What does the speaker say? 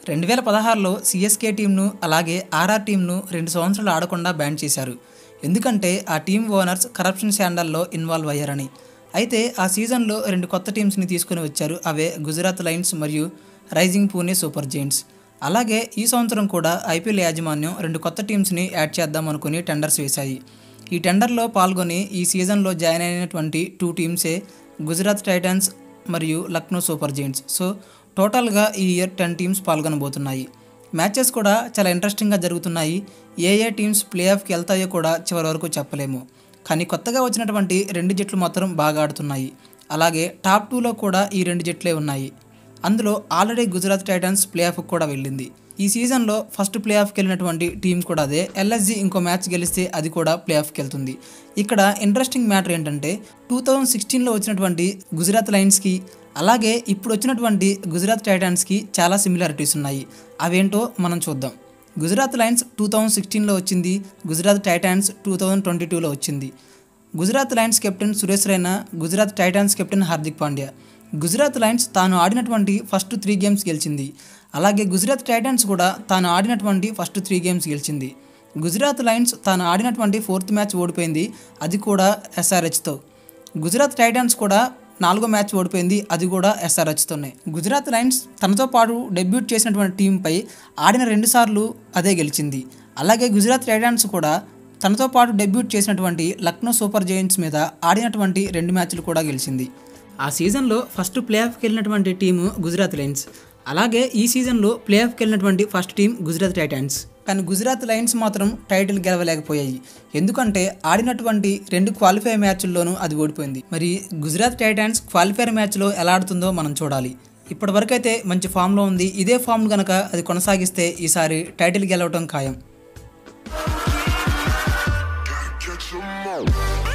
రెండు వేల పదహారులో సిఎస్కే టీంను అలాగే ఆర్ఆర్ టీంను రెండు సంవత్సరాలు ఆడకుండా బ్యాన్ చేశారు ఎందుకంటే ఆ టీం ఓనర్స్ కరప్షన్ స్కాండల్లో ఇన్వాల్వ్ అయ్యారని అయితే ఆ సీజన్లో రెండు కొత్త టీమ్స్ని తీసుకుని వచ్చారు అవే గుజరాత్ లయన్స్ మరియు రైజింగ్ పూణే సూపర్ జైంట్స్ అలాగే ఈ సంవత్సరం కూడా ఐపీఎల్ యాజమాన్యం రెండు కొత్త టీమ్స్ని యాడ్ చేద్దాం అనుకుని టెండర్స్ వేశాయి ఈ టెండర్లో పాల్గొని ఈ సీజన్లో జాయిన్ అయినటువంటి టూ టీమ్సే గుజరాత్ టైటన్స్ మరియు లక్నో సూపర్ జైంట్స్ సో టోటల్గా ఈ ఇయర్ టెన్ టీమ్స్ పాల్గొనబోతున్నాయి మ్యాచెస్ కూడా చాలా ఇంట్రెస్టింగ్గా జరుగుతున్నాయి ఏ ఏ టీమ్స్ ప్లే ఆఫ్కి వెళ్తాయో కూడా చివరి వరకు చెప్పలేము కానీ కొత్తగా వచ్చినటువంటి రెండు జట్లు మాత్రం బాగా ఆడుతున్నాయి అలాగే టాప్ టూలో కూడా ఈ రెండు జట్లే ఉన్నాయి అందులో ఆల్రెడీ గుజరాత్ టైటన్స్ ప్లే ఆఫ్కి కూడా వెళ్ళింది ఈ సీజన్లో ఫస్ట్ ప్లే ఆఫ్కి వెళ్ళినటువంటి టీం కూడా అదే ఎల్ఎస్జి ఇంకో మ్యాచ్ గెలిస్తే అది కూడా ప్లే ఆఫ్కి వెళ్తుంది ఇక్కడ ఇంట్రెస్టింగ్ మ్యాటర్ ఏంటంటే టూ థౌజండ్ సిక్స్టీన్లో వచ్చినటువంటి గుజరాత్ లైన్స్కి అలాగే ఇప్పుడు వచ్చినటువంటి గుజరాత్ టైటన్స్కి చాలా సిమిలారిటీస్ ఉన్నాయి అవేంటో మనం చూద్దాం గుజరాత్ లైన్స్ టూ థౌజండ్ సిక్స్టీన్లో వచ్చింది Gujarat Titans two thousand twenty టూలో వచ్చింది Gujarat Lions captain Suresh Raina Gujarat Titans captain Hardik Pandya Gujarat Lions తాను ఆడినటువంటి ఫస్ట్ త్రీ గేమ్స్ గెలిచింది అలాగే గుజరాత్ టైటాన్స్ కూడా తాను ఆడినటువంటి ఫస్ట్ త్రీ గేమ్స్ గెలిచింది గుజరాత్ లయన్స్ తాను ఆడినటువంటి ఫోర్త్ మ్యాచ్ ఓడిపోయింది అది కూడా ఎస్ఆర్హెచ్తో గుజరాత్ టైటాన్స్ కూడా నాలుగో మ్యాచ్ ఓడిపోయింది అది కూడా ఎస్ఆర్హెచ్తోనే గుజరాత్ లయన్స్ తనతో పాటు డెబ్యూట్ చేసినటువంటి టీంపై ఆడిన రెండుసార్లు అదే గెలిచింది అలాగే గుజరాత్ టైటాన్స్ కూడా తనతో పాటు డెబ్యూట్ చేసినటువంటి లక్నో సూపర్ జైంట్స్ మీద ఆడినటువంటి రెండు మ్యాచ్లు కూడా గెలిచింది ఆ సీజన్లో ఫస్ట్ ప్లే ఆఫ్కి వెళ్ళినటువంటి టీము గుజరాత్ లయన్స్ అలాగే ఈ సీజన్లో ప్లే ఆఫ్కి వెళ్ళినటువంటి ఫస్ట్ టీం గుజరాత్ టైటాన్స్ కానీ గుజరాత్ లయన్స్ మాత్రం టైటిల్ గెలవలేకపోయాయి ఎందుకంటే ఆడినటువంటి రెండు క్వాలిఫై మ్యాచ్ల్లోనూ అది ఓడిపోయింది మరి గుజరాత్ టైటాన్స్ క్వాలిఫైర్ మ్యాచ్లో ఎలా ఆడుతుందో మనం చూడాలి ఇప్పటి వరకైతే మంచి ఫామ్లో ఉంది ఇదే ఫామ్ కనుక అది కొనసాగిస్తే ఈసారి టైటిల్ గెలవటం ఖాయం Catch 'em all.